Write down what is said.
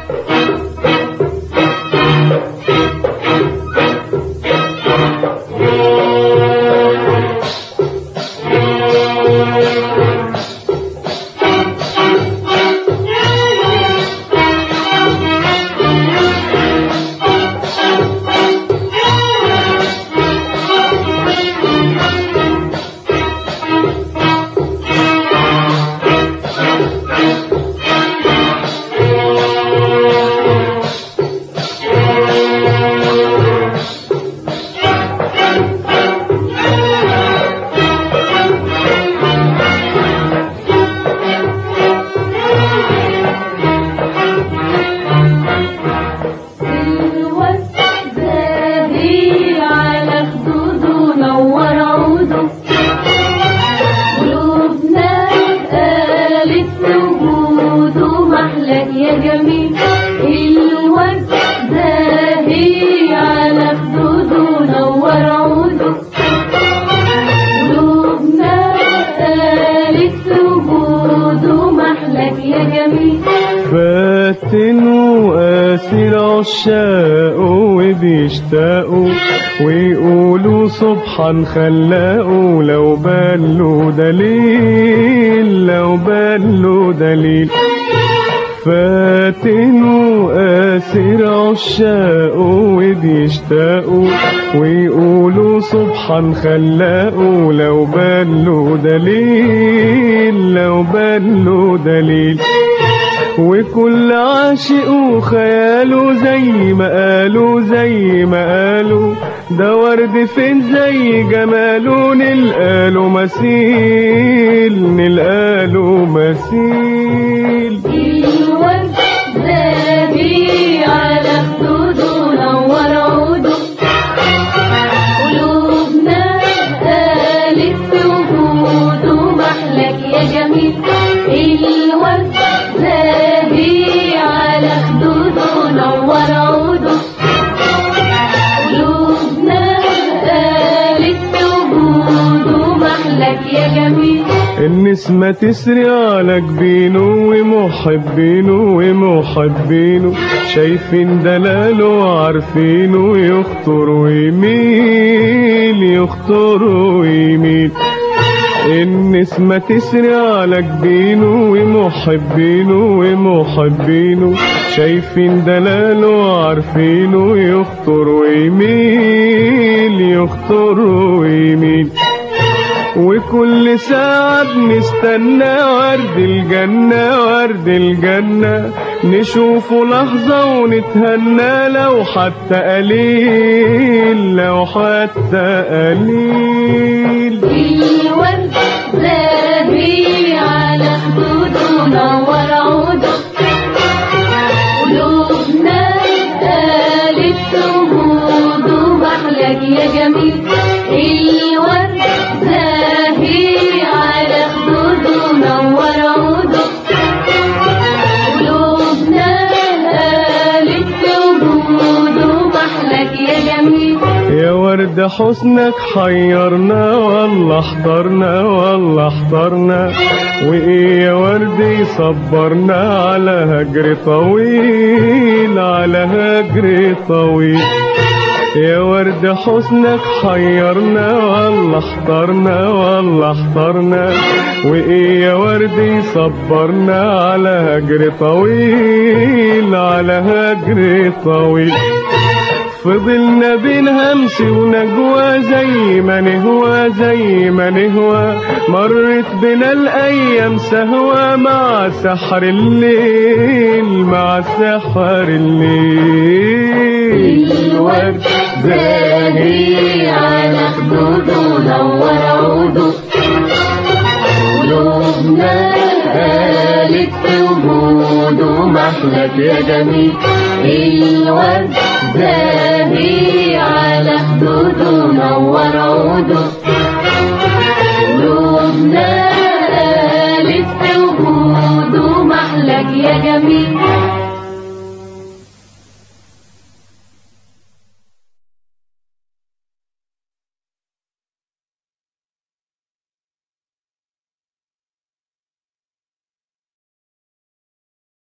الوردة على خدوده نور عوده قلوبنا قالت وجوده محلك يا جميل الوردة على خدوده نور عوده قلوبنا قالت وجوده محلك يا جميل فاتن وقاسي العشاق وبيشتاقوا ويقولوا سبحان خلاقوا لو بلوا دليل لو بلوا دليل فاتن وقاسر عشاق وبيشتاقوا ويقولوا سبحان خلاقوا لو بلوا دليل لو بلوا دليل وكل عاشق وخياله زي ما قالوا زي ما قالوا ده ورد فين زي جماله نلقاله مثيل نلقاله مثيل الوردة على خدوده نور عوده قلوبنا قالت وجوده محلك يا جميل الوردة على خدوده نور عوده قلوبنا قالت وجوده محلك يا جميل النسمة تسري على جبينه ومحبينه ومحبينه شايفين دلاله عارفينه يخطر ويميل يخطر ويميل النسمة تسري على جبينه ومحبينه ومحبينه شايفين دلاله عارفينه يخطر ويميل يخطر ويميل وكل ساعة بنستنى ورد الجنة ورد الجنة نشوفه لحظة ونتهنى لو حتى قليل لو حتى قليل الوردة على خدوده نور عوده قلوبنا قالت وجوده محلك يا جميل الوردة على خدوده نور عوده قلوبنا قالت وجوده محلك يا جميل يا ورد حسنك حيرنا والله احضرنا والله احضرنا وايه يا ورد يصبرنا على هجر طويل على هجر طويل يا ورد حسنك حيرنا والله احضرنا والله احضرنا وايه يا ورد يصبرنا على هجر طويل على هجر طويل فضلنا بين همس ونجوى زي ما نهوى زي ما نهوى مرت بنا الايام سهوى مع سحر الليل مع سحر الليل الورد زاهي على خدوده نور عوده قلوبنا قالت وجوده محلك يا جميل الورد زاهي على خدوده نور عوده قلوبنا قالت وجوده محلك يا جميل